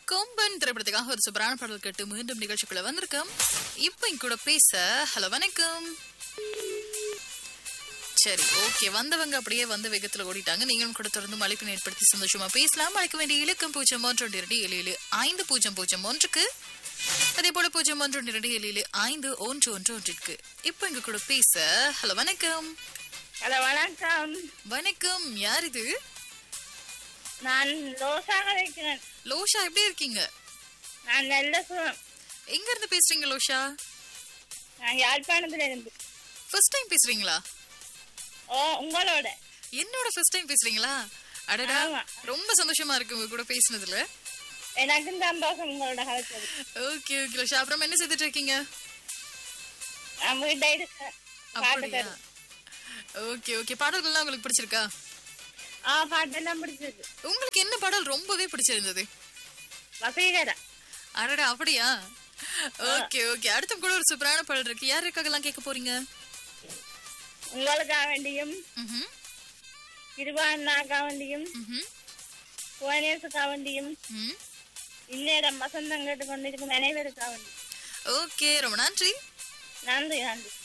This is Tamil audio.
கொம்பன் திரைப்படத்துக்காக ஒரு சூப்பரான பாடல் கேட்டு மீண்டும் நிகழ்ச்சிக்குள்ள வந்திருக்கோம் இப்போ இங்க கூட பேச ஹலோ வணக்கம் சரி ஓகே வந்தவங்க அப்படியே வந்த வேகத்துல ஓடிட்டாங்க நீங்களும் கூட தொடர்ந்து மழைப்பினை ஏற்படுத்தி சந்தோஷமா பேசலாம் அழைக்க வேண்டிய இலக்கம் பூஜ்ஜியம் ஒன்று ஒன்று இரண்டு ஏழு ஏழு ஐந்து பூஜ்ஜியம் பூஜ்ஜியம் ஒன்றுக்கு அதே போல பூஜ்ஜியம் ஒன்று ஒன்று இரண்டு ஏழு ஏழு ஐந்து ஒன்று ஒன்று ஒன்றிற்கு இப்போ இங்க கூட பேச ஹலோ வணக்கம் ஹலோ வணக்கம் வணக்கம் யார் இது நான் லோசாக வைக்கிறேன் லோஷா எப்படி இருக்கீங்க நான் நல்ல சுகம் எங்க இருந்து பேசுறீங்க லோஷா நான் யாழ்ப்பாணத்துல இருந்து ஃபர்ஸ்ட் டைம் பேசுறீங்களா ஓ உங்களோட என்னோட ஃபர்ஸ்ட் டைம் பேசுறீங்களா அடடா ஆமா. ரொம்ப சந்தோஷமா இருக்கு உங்க கூட பேசினதுல எனக்கும் சந்தோஷம் உங்களோட கலச்சது ஓகே ஓகே லோஷா அப்புறம் என்ன செய்துட்டு இருக்கீங்க நான் வீட்டை இருக்கேன் பாட்டு அப்படியா தரும் ஓகே ஓகே பாடல்கள்லாம் உங்களுக்கு பிடிச்சிருக்கா ஆ பாட்டெல்லாம் பிடிச்சது உங்களுக்கு என்ன பாடல் ரொம்பவே பிடிச்சிருந்தது வசீகரா அடடா அப்படியா ஓகே ஓகே அடுத்த கூட ஒரு சூப்பரான பாடல் இருக்கு யாருக்காகலாம் கேட்க போறீங்க உங்களுக்காக வேண்டியும் ம்ஹும், திருவாண்ணாக்கா வேண்டியும் ம்ஹும், புவனேசுக்கா வேண்டியும் ம். இந்நேரம் வசந்தம் கேட்டுக்கொண்டிருக்கும் அனைவருக்கா வேண்டியும் ஓகே ரொம்ப நன்றி நன்றி நன்றி